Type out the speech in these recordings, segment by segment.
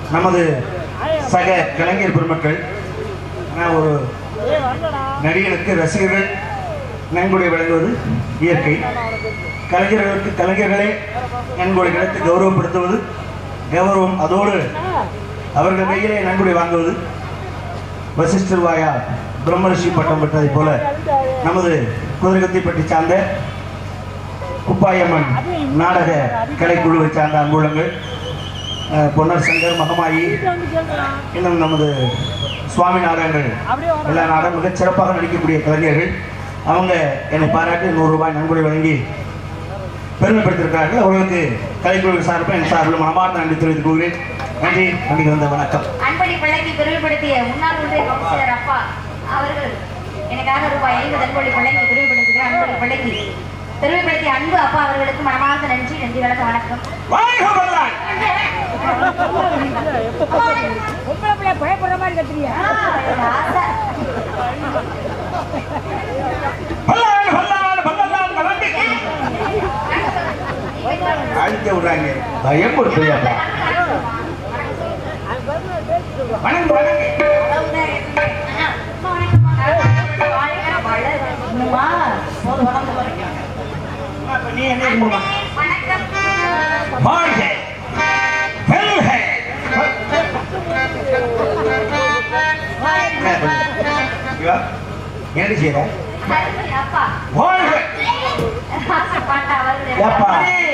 நமது சக கலைஞர் பெருமக்கள் நான் ஒரு நடிகனுக்கு ரசிகர்கள் நன்கொடை வழங்குவது இயற்கை கலைஞர்களுக்கு கலைஞர்களே நன்கொடை கிடைத்து கௌரவப்படுத்துவது கௌரவம் அதோடு அவர்கள் கையிலே நன்கொடை வாங்குவது வசிஷ்டர் வாயா பிரம்மரிஷி பட்டம் பெற்றதைப் போல நமது குதிரைகத்திப்பட்டி சார்ந்த குப்பாயம்மன் நாடக கலைக்குழுவை சார்ந்த அங்குலங்கள் அஹ், பொன்னர் சங்கர் மகமாயி இன்னும் நமது சுவாமி நாடகங்கள் எல்லா நாடகம் மிகச் சிறப்பாக நடிக்கக்கூடிய கலைஞர்கள் அவங்க என்னை பாராட்டி நூறு ரூபாய் நன்கொடை வழங்கி பெருமைப்படுத்தியிருக்கிறார்கள் அவர்களுக்கு கலைக்குழு சார்பில் என் சார்பில் மனமார்ந்த நன்றி தெரிவித்துக் கொள்கிறேன் நன்றி நன்றி வந்த வணக்கம் அன்படி பிள்ளைக்கு பெருமைப்படுத்திய முன்னாள் ஒன்றிய கவுன்சிலர் அப்பா அவர்கள் எனக்காக ரூபாய் ஐந்து அன்பொழி பிள்ளைக்கு பெருமைப்படுத்துகிற அன்படி பிள்ளைக்கு பெருமைப்படுத்திய அன்பு அப்பா அவர்களுக்கு மனமார்ந்த நன்றி நன்றி வணக்கம் வணக்கம் வாழ்க வல்லான்! பொம்பளை பிள்ளை பயப்படுற மாதிரி கத்துறியா ஆசை. வல்லான், வல்லான், வல்லான், வளர்ந்து. அழிக்க விடுறாங்க பயம் கொடுத்துறியாப்பா வணக்கம் வணக்கம் அம்மா, ஒரு வணக்கம் வணக்கம். அப்ப நீ என்ன கும்பிடுமா? வணக்கம் வாழ்க வெல்க ஐயா, என்னடி செய்யற அன்படி அப்பா வாழ்க ஆசை பாட்டா அவர்கள் ஏப்பா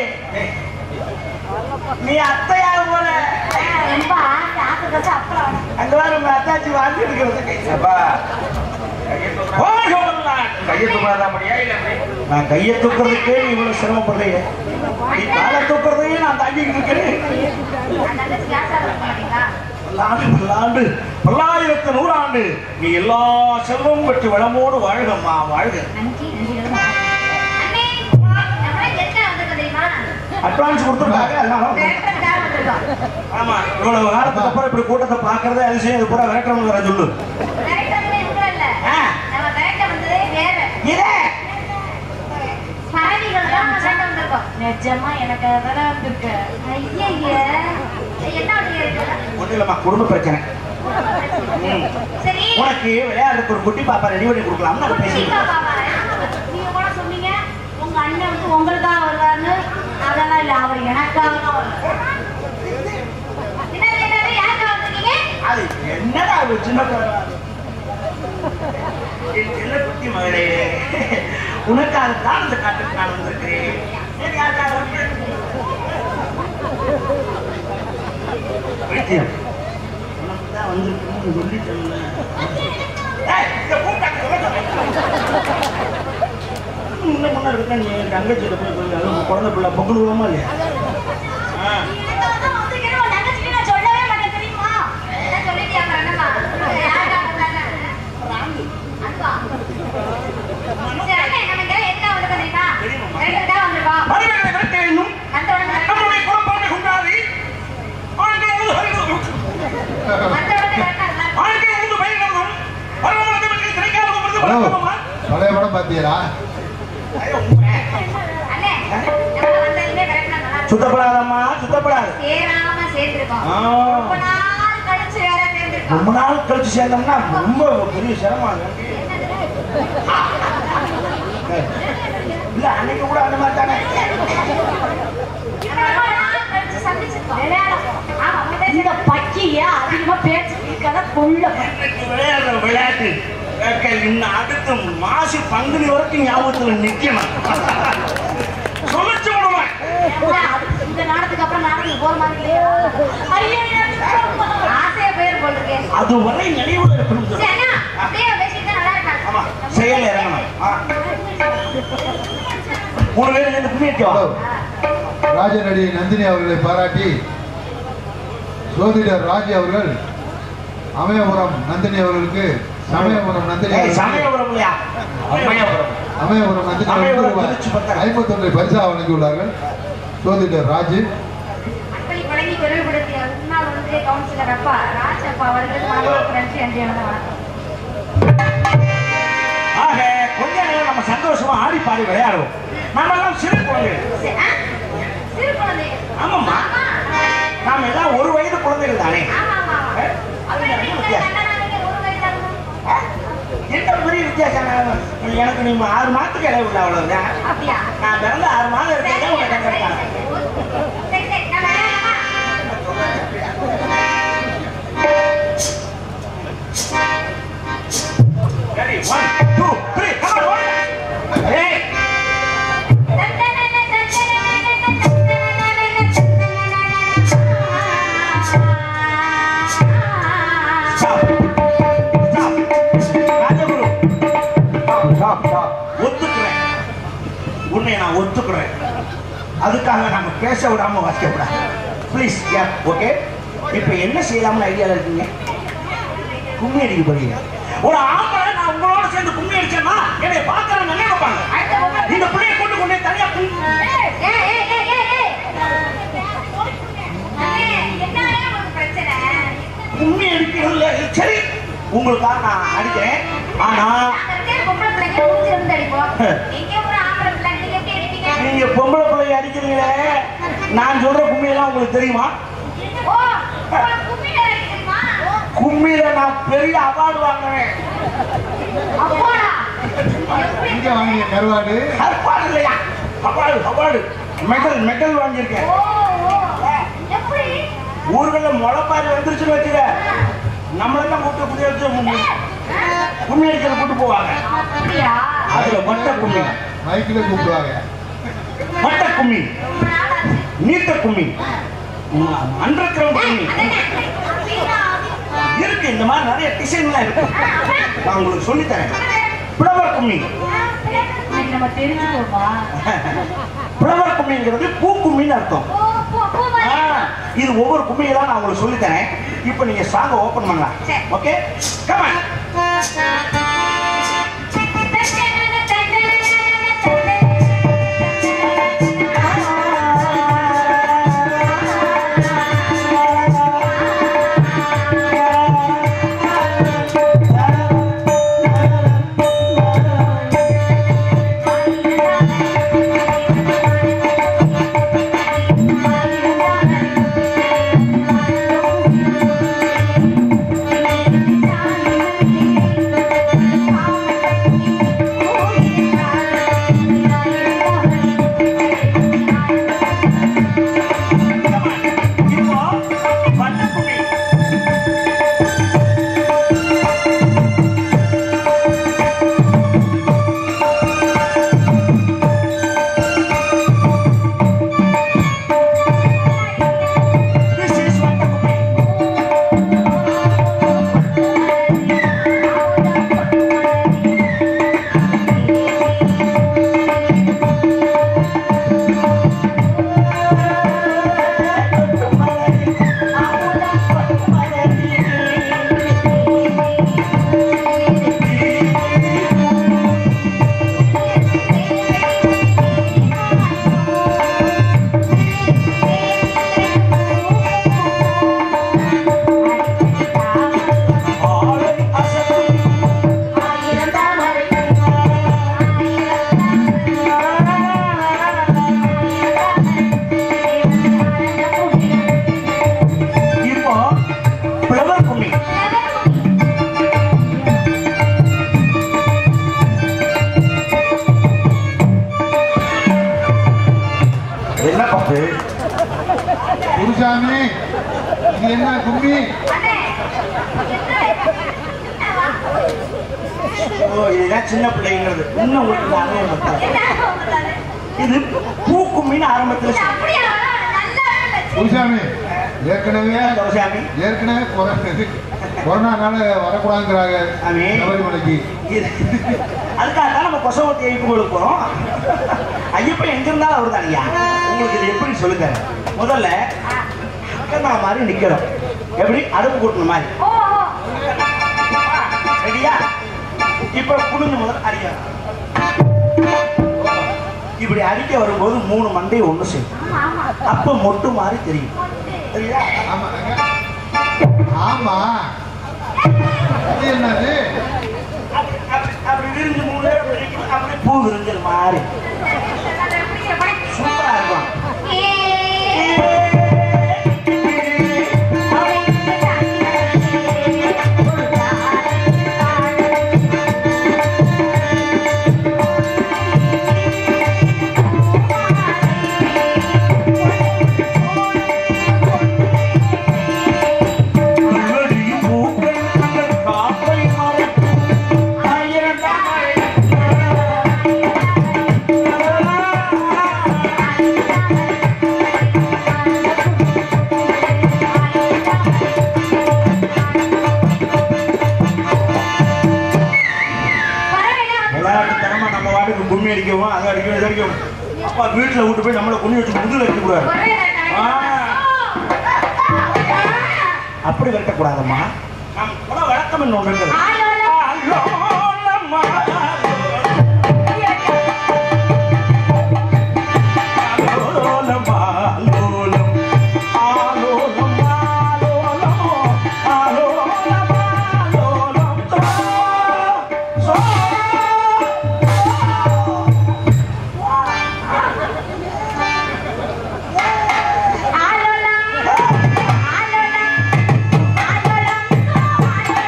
நீ அத்தையா போல ரொம்ப ஆசை ஆசை கசை அப்புறம் அங்க வர உங்க அத்தாச்சி வாங்கி இருக்கிறது அப்பா வாழ்க வல்லான். கையை தூக்காதா அப்படியா இல்ல அப்படி? நான் கையை தூக்குறதுக்கே நீ இவ்வளவு சிரமப்படுறீங்க நீ காலை தூக்குறதையும் நான் தாங்கிட்டு இருக்கிறேன் அந்த தங்கச்சி ஆசை இருக்க மாட்டீங்களா பல்லாண்டு பல்லாண்டு பல்லாயிரத்து நூறாண்டு நீ எல்லா செல்வமும் பெற்று வளமோடு வாழ்கம்மா வாழ்க நன்றி நன்றி அண்ணே நம்ம எங்க வந்திருக்கோம் தெரியுமா அட்வான்ஸ் கொடுத்துருக்காங்க அதனால வேட்டத்துக்காக வந்திருக்கோம் ஆமா இவ்வளவு காலத்துக்கு அப்புறம் இப்படி கூட்டத்தை பாக்குறதே அதிசயம் இது பூரா வேட்டவங்க வர சொல்லு வேட்டமே இவ்வளவு இல்ல ஆ. நம்ம வேட்ட வந்ததே வேற இதே பறவைகள் தான் வேட்ட வந்திருக்கோம் நிஜமா எனக்கு அதெல்லாம் வந்திருக்கு ஐயா என்ன வந்திருக்கு ஒன்றும் இல்லம்மா குடும்ப பிரச்சனை ம். சரி உனக்கு விளையாடுறதுக்கு ஒரு குட்டி பாப்பா ரெடி பண்ணி கொடுக்கலாம்னு நான் குட்டி பேசிக்கிறேன் பாப்பாவா? நீங்க கூட சொன்னீங்க உங்க அண்ணன் வந்து உங்களுக்காக வருவாருன்னு அதெல்லாம் இல்ல அவர் எனக்காக தான் வருவாரு. என்னது, என்னது, யாருக்காக வந்திருக்கீங்க? அது என்னடா அது சின்ன குழந்தை? என் செல்ல குட்டி மகளே உனக்காகத்தான் இந்த காட்டுக்கு நான் வந்திருக்கிறேன் சரி, யாருக்காக வந்தேன்? வைத்தியம் உனக்கு தான் வந்திருக்கணும்னு சொல்லிட்டேன்ல. ஏய், இந்த கூட்டாளி முன்ன முன்ன இருக்கா நீ என் தங்கச்சிட்ட போய் கொஞ்சம் அழுவு, குழந்தை பிள்ளை பொங்கல் விடுவோமா இல்லையா ஆ எனக்காக தான் வந்திருக்கேன்னு உன் தங்கச்சிக்கு நான் சொல்லவே மாட்டேன் தெரியுமா? என்ன சொல்லிட்டியா அப்புறம் என்னம்மா? யாருக்காக வந்தாங்க? அன்பா. சரி, அண்ணே, நம்ம இங்க எதுக்காக வந்திருக்கோம் தெரியுமா? ரெண்டுக்காக வந்திருக்கோம். மறுபடியும் விரட்ட எண்ணும் வந்த உடனே நம்முடைய குழப்பத்தை கொண்டாடி ஆண்கள் உழுது வருகிறதும் வந்த உடனே கரெக்டா இருந்தா- ஆண்கள் உழுது பயிர்கிறதும் பருவமரத்தில் கிடைக்காததும் வருது ஹலோ வருத்தமா? பழைய படம் பார்த்தீங்களா ஐயோ, உண்மை. அண்ணே, நம்ம வந்ததுமே கரெக்டா நல்லா இருக்கு. சுத்தப்படாதம்மா சுத்தப்படாது சேராம சேர்ந்திருக்கோம். ஆ. ரொம்ப நாள் கழிச்சு வேற சேர்ந்திருக்கோம். ரொம்ப நாள் கழிச்சு சேர்ந்தோம்னா ரொம்ப பெரிய சிரமம் இருக்கு. இல்ல அன்னைக்கு கூட அந்த மாதிரி தானே ரொம்ப நாள் கழிச்சு சந்திச்சிருக்கோம். ஆமா, அப்படிதான் இந்த பக்கிய அதிகமா பேச்சு கேட்காத கொள்ள இன்னைக்கு விளையாடுற விளையாட்டு கேட்க இன்னும் அடுத்த மாசி பங்குனி வரைக்கும் ஞாபகத்துல நிக்கணும் சொல்லிச்சு விடுவேன் இந்த நாடத்துக்கு அப்புறம் நாடத்துக்கு போற மாதிரி இல்லையா? ஐயோ, எனக்கு ஆசையா போயிரு போல இருக்கே. அதுவரை நினைவுல இருக்கணும் சரி, அண்ணா, அப்படியே பேசிட்டு தான் நல்லா ஆமா இருக்காங்க. செயல் இறங்கணும் ஆ. மூணு பேர் சேர்ந்து கும்மியடிச்சு வா ஹலோ ராஜநடி நந்தினி அவர்களை பாராட்டி ஜோதிடர் ராஜி அவர்கள் அமயபுரம் நந்தினி அவர்களுக்கு சமயபுரம் நந்தினி ஏய், அவர்களுக்கு சமயபுரம் இல்லையா அமயபுரம் அமயபுரம் நந்தினி அவர்களுக்கு அமயபுரம் ரூபாய் திருச்சி பக்கம். ஐம்பத்தொன்றை பரிசாக வழங்கியுள்ளார்கள் ஜோதிடர் ராஜு அப்படி வழங்கி பெருமைப்படுத்திய முன்னாள் ஒன்றிய கவுன்சிலர் அப்பா ராஜ் அப்பா அவர்களுக்கு மனமார்ந்த நன்றி நன்றி வணக்கம் வணக்கம் ஆக கொஞ்ச நேரம் நம்ம சந்தோஷமா ஆடி பாடி விளையாடுவோம் நம்ம எல்லாம் சிறு குழந்தைகள் சரி, ஆ? சிறு குழந்தை ஆமாம்மா ஆமா. நாம எல்லாம் ஒரு வயது குழந்தைகள் தானே எனக்கு நீ ஆறு மாதத்துக்கு இடம் இல்லை அவ்வளவுதான் அப்படியா நான் பிறந்த ஆறு மாதம் சரி, இருக்கேன் உனக்கு சரி, இருக்காங்க சரி, சரி, நம்ம விளையாடலாமா? Ready? One, two, three, come on, one. Hey! Stop. Stop. Rajguru. Stop, stop, stop. ஒத்துக்கிறேன் உன்னை நான் ஒத்துக்கிறேன் அதுக்காக நம்ம பேச விடாம வாசிக்க கூடாது ப்ளீஸ் ஓகே இப்போ என்ன செய்யலாம்னு ஐடியால இருக்கீங்க கும்மி அடிக்க போறீங்க ஒரு ஆம்பளை நான் உங்களோட சேர்ந்து கும்மி அடிச்சேன்னா என்னை பார்க்கறவங்க என்ன நினைப்பாங்க இந்த பிள்ளைய கொண்டு கொண்டு போய் தனியா கும்மி ஏய், ஏய், ஏய், ஏய், ஏய். அண்ணே, என்னண்ணே உங்களுக்கு பிரச்சனை? கும்மி அடிக்கிறதுல சரி உங்களுக்காக நான் அடிக்கிறேன் ஆனா நாங்க இருக்கிற பொம்பளை பிள்ளைங்க மூஞ்சி இருந்து அடிப்போம். நீங்க ஒரு ஆம்பளை பிள்ளை, நீங்க எப்படி அடிப்பீங்க? நீங்க பொம்பளை பிள்ளைய அடிக்கிறீங்களே நான் சொல்ற கும்மி எல்லாம் உங்களுக்கு தெரியுமா ஓ, உங்களுக்கு கும்மி வேற அடிக்க தெரியுமா? கும்மியில நான் பெரிய அவார்டு வாங்குறேன் அப்பாடா. எப்படி? எங்க வாங்கிய கருவாடு அவார்டு இல்லையா அவார்டு அவார்டு மெடல் மெடல் வாங்கியிருக்கேன் ஓ, ஓ. எப்படி? ஊர்களில் முளைப்பாரி வந்துருச்சுன்னு வச்சுக்க நம்மளெல்லாம் கூட்டு குடி வச்சு கும்மி அடிக்கிற கூட்டு போவாங்க அப்படியா? அதுல வட்ட கும்மி மைக்கில கூப்பிடுவாங்க வட்ட கும்மி ரொம்ப நாள் ஆச்சு. நீட்ட கும்மி அண்டர் கிரவுண்ட் கும்மி அண்ணே, அப்படின்னா, இருக்கு இந்த மாதிரி நிறைய டிசைன்லாம் இருக்கு ஆ, அப்புறம்? நான் உங்களுக்கு சொல்லித் தரேன் புலவர் கும்மி இன்னைக்கு நம்ம தெரிஞ்சுக்கோமா புலவர் கும்மிங்கிறது பூ கும்மின்னு அர்த்தம் ஓ, பூ, பூ ஆ, மாதிரி. இது ஒவ்வொரு கும்மியெல்லாம் நான் உங்களுக்கு சொல்லித் தரேன் இப்போ நீங்க சாங்க ஓபன் பண்ணலாம் சரி. ஓகே கமான் இப்போ வட்ட கும்மி This is வட்ட கும்மி ஆளை அசத்தும் இப்போ புலவர் கும்மி என்ன பத்து குருசாமி இது என்ன கும்மி அண்ணே, ஓ இதுதான் சின்ன பிள்ளைங்கிறது இன்னும் உங்களுக்கு நான் அறிமுகம் படுத்துறேன். என்ன உங்களால? இது பூ கும்மின்னு ஆரம்பத்தில் இது அப்படியா? நல்லாவே இல்லை. குருசாமி ஏற்கனவே கௌசாமி ஏற்கனவே கொரோனா- கொரோனானால வரக்கூடாதுங்கிறாங்க ஆமே. சபரிமலைக்கு இது அதுக்காக தான் நம்ம கொசவத்தி எழுப்பு கொடுப்போம் ஐயப்பன் எங்க இருந்தாலும் அவர் தான் ஐயா உங்களுக்கு இது எப்படி சொல்லுங்க முதல்ல அக்கண்ணா மாதிரி நிக்கிறோம் எப்படி அடுப்பு கூட்டணும் மாதிரி ஓ, ஓ. ரெடியா இப்ப குடுங்க முதல்ல அடிக்க இப்படி அடிக்க வரும்போது மூணு மண்டை ஒண்ணு செய்யும் ஆமா, ஆமா. அப்ப மொட்டு மாதிரி தெரியும் சரியா ஆமா ஆமா இது என்னது அப்படி அப்படி- அப்படி விரிஞ்சு மூணு பேர் அப்படி நிக்கணும். அப்படி பூ விரிஞ்சல் மாதிரி அதை பிடிக்கிற படம். சூப்பரா இருக்கும் ஏ அடிக்கவும் அதை அடிக்கவும் இதை அடிக்கவும் அப்பா வீட்டுல விட்டு போய் நம்மளை குனி வச்சு முதுகுல வைக்க கூடாது ஒரே நேரத்துல ஆ. அப்படி விரட்டக்கூடாதம்மா நம் குல வழக்கம் என்ன ஒன்று இருக்குது. ஆலோலம். ஆலோலம்மா. ஆலோலம், ஆலோலம். ஆலோலம், ஆலோலம். ஆலோலம், ஆலோலம். சோ, சோ. ஆலோலம். ஆலோலம். ஆலோலம்.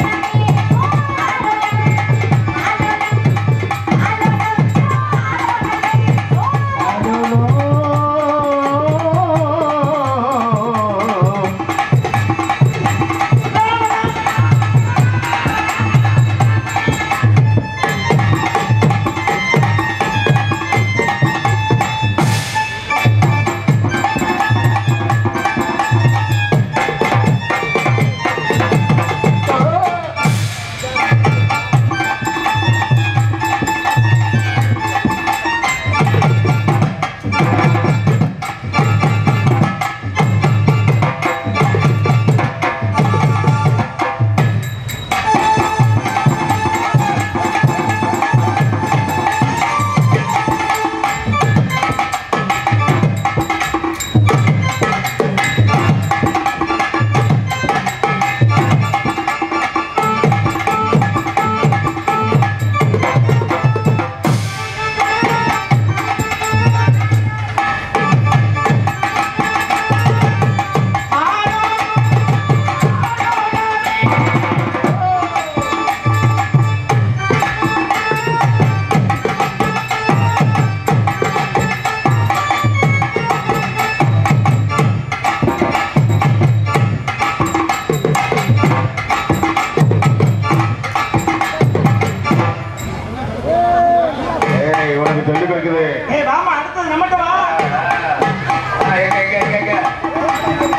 ஏய் உனக்கு சொல்லி கொடுக்குது ஏய் வாமா அடுத்தது நம்மகிட்ட வா ஆ, எங்க எங்க எங்க எங்க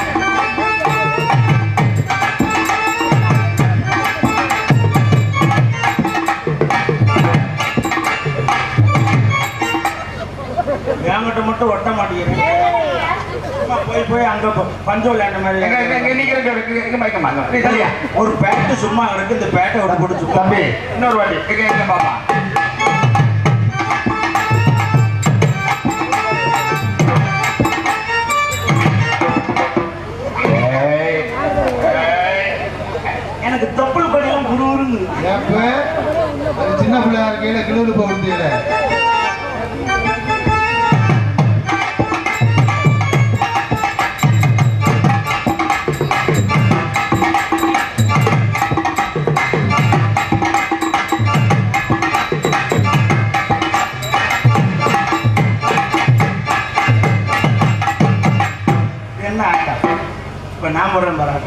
என்கிட்ட மட்டும் ஒட்ட மாட்டேங்கிறேன் சும்மா போய் போய் அங்க ப- பஞ்சோல் அந்த மாதிரி எங்க எங்க எங்க நீங்க ரெண்டு பேருக்கு எங்க மயக்க மாங்க நீ சரியா ஒரு பேட்டு சும்மா கிடக்கு இந்த பேட்டை ஒரு பிடிச்சு தம்பி இன்னொரு வாட்டி எங்க எங்க பாப்பா ஏய், ஏய். எனக்கு தொப்புள் கொடியெல்லாம் குருன்னு ஏப்ப, அது சின்ன பிள்ளையா இருக்கையில கிளூரு போகுது என்ன ஆட்டம் இப்ப நான் போடுறேன் பாராட்டு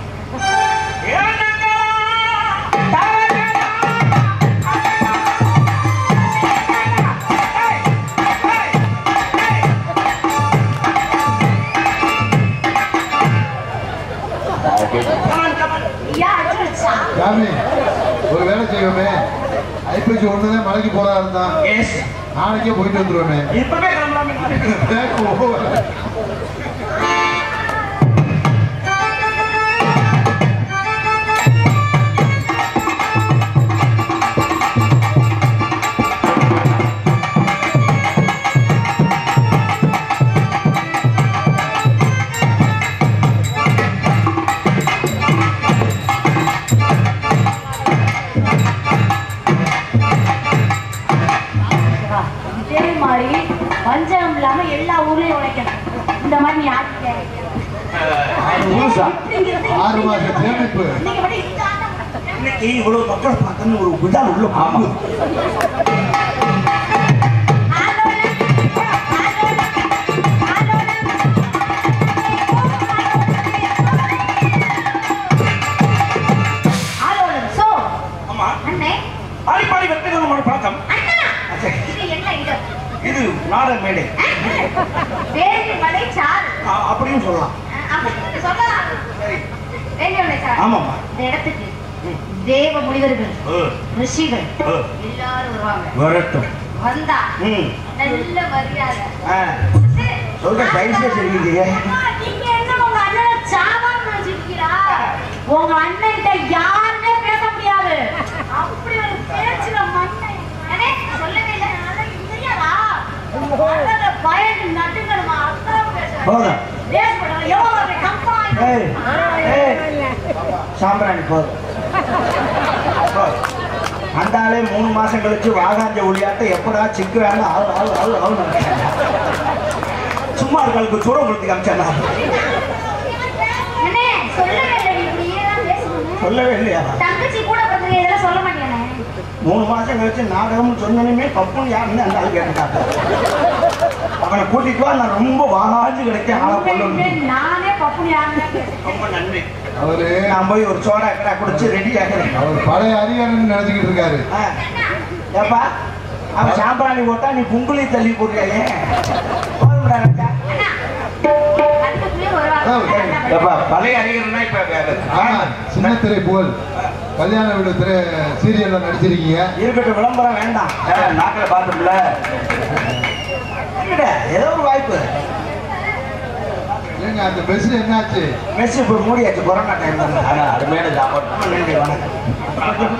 ஐயா அடிச்சிருச்சா சாமி ஒரு வேலை செய்வோமே ஐப்பசி ஒண்ணுதான் மலைக்கு போறா இருந்தான் எஸ் நாளைக்கே போயிட்டு வந்துருவோமே இப்பவே கிளம்பலாமே இதே மாதிரி வஞ்சகம் இல்லாம எல்லா ஊர்லயும் உழைக்கணும் இந்த மாதிரி நீ ஆட்சி முழுசா ஆறு மாசம் சேமிப்பு நீங்க மட்டும் இந்த ஆட்டம் இன்னைக்கு இவ்வளவு மக்களை பார்த்தோன்னு ஒரு விழா உள்ள ஆமா ஆலோலம் சோ ஆமா அண்ணே ஆடிப்பாடி வெற்றி நம்மளோட பழக்கம் அண்ணா சரி. இது என்ன இடம் இது நாடக மேடை வேலி மலை சார் ஆ, அப்படியும் சொல்லலாம் அப்படி சொல்லலாம் சரி வேலி மலை சார் ஆமாம்மா இந்த இடத்துக்கு தேவ முனிவர்கள் ஏ, ரிஷிகள் ஏ, எல்லாரும் வருவாங்க வரட்டும் வந்தா ம் நல்ல மரியாதை ஆ சரி. சொல்ற டைஸே தெரியுது அம்மா, நீங்க என்ன உங்க அண்ணனை சாவான்னு நினைச்சிருக்கீங்களா? உங்க அண்ணன்கிட்ட யாருமே பேச முடியாது அப்படி ஒரு பேச்சுல மண்ணை அண்ணே, சொல்லவே இல்லை எனக்கு தெரியாதா? உங்க அண்ணனை பயந்து நடுங்கணுமா? அதான் பேசுறேன். போதும் பேசப்படாது. எவ்வளவு ஒரு கம்பெனி? ஏய் ஏய் சாம்பிராணி போதும் போதும். அந்த ஆளே மூணு மாசம் கழிச்சு வாகாஞ்ச ஒளியாட்ட எப்படா சிக்குறான்னு ஆள் ஆள் ஆள் ஆள் சும்மா இருக்கிறதுக்கு சுட கொடுத்து காமிச்சானா அண்ணே, சொல்லவே இல்லை நீ இப்படியே தான் பேசணும் சொல்லவே இல்லையா தங்கச்சி கூட பிறந்தது இதெல்லாம் சொல்ல மாட்டேனே மூணு மாசம் கழிச்சு நாடகம்னு சொன்னனுமே பப்புன்னு யாருன்னு அந்த ஆள் கேட்டாங்க அவனை கூட்டிட்டு வா நான் ரொம்ப வாகாஞ்சு கிடைக்க ஆளை உண்மையிலே கொள்ளணும் நானே பப்புனு யாருமே பேசுறேன். ரொம்ப நன்றி அவரு நான் போய் ஒரு சோடா கடை குடிச்சு ரெடி ஆகிறேன் அவர் பழைய அதிகாரின்னு நினைச்சுக்கிட்டு இருக்காரு ஆ. ஏப்பா அவன் சாம்பிராணி போட்டா நீ புங்குலி தள்ளி போடுறியா ஏன் போதும்டா ராஜா. அண்ணா கண்டுக்குள்ளே ஒரு அதாவது, ஏப்பா பழைய அறிஞர்னா இப்ப வேற. ஆமா சின்ன திரை புகழ் கல்யாண வீடு திரை சீரியல்ல நடிச்சிருக்கீங்க இருக்கட்டும் விளம்பரம் வேண்டாம் நாக்கில் பார்த்தும்ல ஏதோ ஒரு வாய்ப்பு இல்லைங்க அந்த பெஸ் என்னாச்சு மெஸ் இப்போ மூடியாச்சு கொரோனா டைம் தான் அருமையான சாப்பாடு நன்றி வணக்கம்